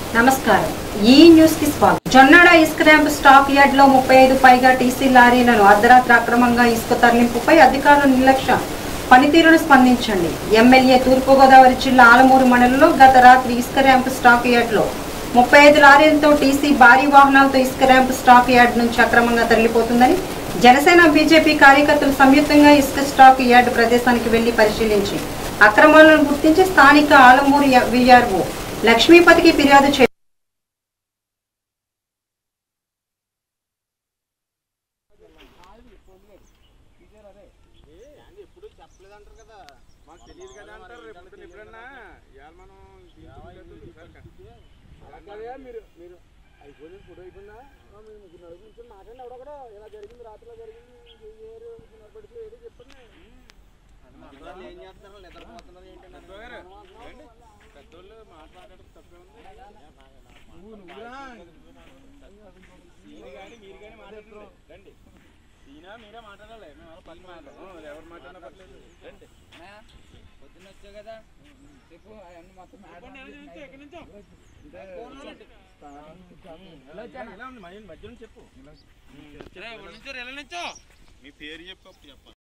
నమస్కారం ఈ న్యూస్ కి స్వాగతం జొన్నాడ ఇసుక ర్యాంప్ స్టాక్ యార్డ్ లో ముప్పై ఐదు పైగా టీసీ లారీలను అర్ధరాత్రి అక్రమంగా ఇసుక తరలింపుపై అధికారుల నిర్లక్ష్యం పనితీరును స్పందించండి ఎమ్మెల్యే తూర్పుగోదావరి జిల్లా ఆలమూరు మండలంలో గత రాత్రి ఇసుక ర్యాంప్ స్టాక్ యార్డ్ లో ముప్పై ఐదు లారీలతో టీసీ భారీ వాహనాలతో ఇసుక ర్యాంప్ స్టాక్ యార్డ్ నుంచి అక్రమంగా తరలిపోతుందని జనసేన బీజేపీ కార్యకర్తలు సంయుక్తంగా ఇసుక స్టాక్ యార్డ్ ప్రదేశానికి వెళ్లి పరిశీలించి అక్రమాలను గుర్తించి స్థానిక ఆలమూరు విఆర్ఓ లక్ష్మీపతికి ఫిర్యాదు చే ఎప్పుడు చెప్పలేదంటారు కదా మాకు తెలియదు కదా అంటారు రేపు పొద్దున్న ఎప్పుడన్నా ఇవాళ మనం అదే మీరు మీరు అయిపోయింది ఫుడ్ అయిపోయిందా ఆ, మీరు ముగ్గురు నలుగురు నుంచి మాట్లాడి ఎవడో కూడా ఇలా జరిగింది రాత్రిలో జరిగింది ఏ ఏరు పడితే ఏదో చెప్పండి ఏం చేస్తున్నారు నిద్రపోతున్నారు ఏంటంటే పెద్దోళ్ళు మాట్లాడడం తప్పే ఉంది నువ్వు నువ్వురా మీరు కానీ మీరు కానీ మాట్లాడుతున్నారు రండి ఈయన మీరే మాట్లాడాలి మేము ఎవరు పని మాట్లాడము ఎవరు మాట్లాడినా పర్లేదు రండి పొద్దున్న వచ్చావు కదా చెప్పు అవన్నీ మొత్తం ఇలా ఉంది మధ్య మధ్యలో చెప్పు నుంచో ఎలా నుంచో మీ పేరు చెప్పు అప్పుడు చెప్పాలి